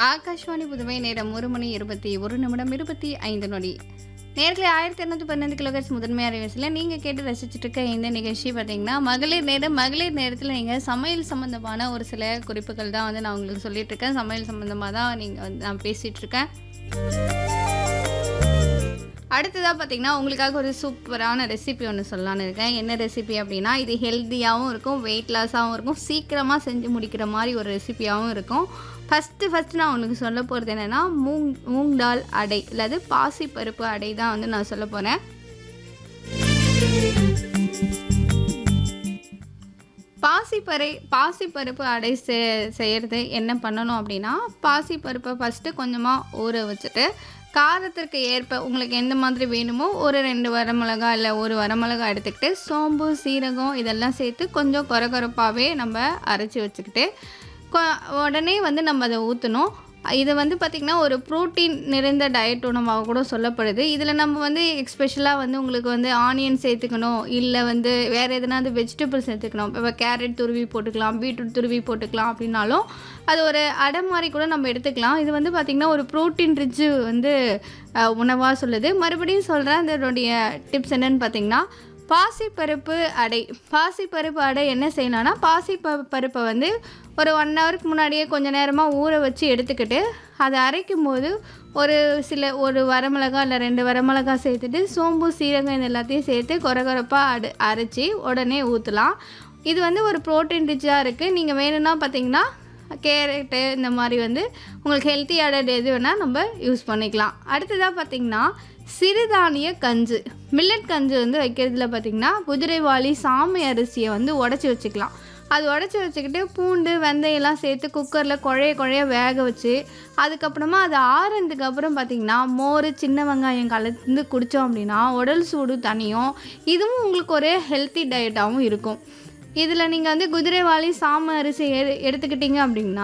ஆகாஷ்வாணி புதுவை நேரம் ஒரு மணி இருபத்தி ஒரு நிமிடம் இருபத்தி ஐந்து நொடி நேர்களை ஆயிரத்தி இரநூத்தி பன்னெண்டு கிலோகர்ஸ் முதன்மை அறிவிச்சில் நீங்கள் கேட்டு ரசிச்சுட்டு இருக்க இந்த நிகழ்ச்சி பார்த்தீங்கன்னா மகளிர் நேரம் மகளிர் நேரத்தில் நீங்கள் சமையல் சம்மந்தமான ஒரு சில குறிப்புகள் தான் வந்து நான் உங்களுக்கு சொல்லிட்டு இருக்கேன் சமையல் சம்மந்தமாக தான் நீங்கள் வந்து நான் பேசிகிட்டு இருக்கேன் அடுத்ததாக பார்த்தீங்கன்னா உங்களுக்காக ஒரு சூப்பரான ரெசிபி ஒன்று சொல்லலான்னு இருக்கேன் என்ன ரெசிபி அப்படின்னா இது ஹெல்த்தியாகவும் இருக்கும் வெயிட் லாஸாகவும் இருக்கும் சீக்கிரமாக செஞ்சு முடிக்கிற மாதிரி ஒரு ரெசிபியாகவும் இருக்கும் ஃபஸ்ட்டு ஃபஸ்ட்டு நான் உனக்கு சொல்ல போகிறது என்னென்னா மூங் மூங் தால் அடை அல்லது பாசிப்பருப்பு அடை தான் வந்து நான் சொல்ல போகிறேன் பாசிப்பறை பாசிப்பருப்பு அடை செ செய்கிறது என்ன பண்ணணும் அப்படின்னா பாசிப்பருப்பை ஃபஸ்ட்டு கொஞ்சமாக ஊற வச்சுட்டு காரத்திற்கு ஏற்ப உங்களுக்கு எந்த மாதிரி வேணுமோ ஒரு ரெண்டு வரமிளகா இல்லை ஒரு வரமிளகா எடுத்துக்கிட்டு சோம்பு சீரகம் இதெல்லாம் சேர்த்து கொஞ்சம் கொரகொரப்பாகவே நம்ம அரைச்சி வச்சுக்கிட்டு கொ- உடனே வந்து நம்ம அதை ஊற்றணும் இது வந்து பார்த்திங்கன்னா ஒரு ப்ரோட்டீன் நிறைந்த டயட் உணவாக கூட சொல்லப்படுது இதில் நம்ம வந்து எக்ஸ்பெஷலாக வந்து உங்களுக்கு வந்து ஆனியன் சேர்த்துக்கணும் இல்லை வந்து வேறு எதனாவது வெஜிடபிள் சேர்த்துக்கணும் இப்போ கேரட் துருவி போட்டுக்கலாம் பீட்ரூட் துருவி போட்டுக்கலாம் அப்படின்னாலும் அது ஒரு அடை மாதிரி கூட நம்ம எடுத்துக்கலாம் இது வந்து பார்த்திங்கன்னா ஒரு ப்ரோட்டீன் ரிச்சு வந்து உணவாக சொல்லுது மறுபடியும் சொல்கிறேன் அதனுடைய டிப்ஸ் என்னன்னு பார்த்தீங்கன்னா பாசிப்பருப்பு அடை பாசிப்பருப்பு அடை என்ன செய்யலாம்னா பாசி ப பருப்பை வந்து ஒரு ஒன் ஹவருக்கு முன்னாடியே கொஞ்சம் நேரமாக ஊற வச்சு எடுத்துக்கிட்டு அதை அரைக்கும் போது ஒரு சில ஒரு வரமிளகா இல்லை ரெண்டு வரமிளகா சேர்த்துட்டு சோம்பு சீரகம் இது எல்லாத்தையும் சேர்த்து கொரகொரப்பாக அடு அரைச்சி உடனே ஊற்றலாம் இது வந்து ஒரு ப்ரோட்டீன் ரிச்சாக இருக்குது நீங்கள் வேணும்னா பார்த்தீங்கன்னா கேரட்டு இந்த மாதிரி வந்து உங்களுக்கு ஹெல்த்தியான எது வேணால் நம்ம யூஸ் பண்ணிக்கலாம் அடுத்ததாக பார்த்தீங்கன்னா சிறுதானிய கஞ்சு மில்லட் கஞ்சு வந்து வைக்கிறதுல பார்த்தீங்கன்னா குதிரைவாளி சாமை அரிசியை வந்து உடச்சி வச்சுக்கலாம் அது உடச்சி வச்சுக்கிட்டு பூண்டு வெந்தயம்லாம் சேர்த்து குக்கரில் குழைய குழைய வேக வச்சு அதுக்கப்புறமா அது ஆறுனதுக்கு அப்புறம் பார்த்திங்கன்னா மோர் சின்ன வெங்காயம் கலந்து குடித்தோம் அப்படின்னா உடல் சூடு தனியும் இதுவும் உங்களுக்கு ஒரு ஹெல்த்தி டயட்டாகவும் இருக்கும் இதில் நீங்கள் வந்து குதிரைவாளி சாமை அரிசி எடு எடுத்துக்கிட்டீங்க அப்படின்னா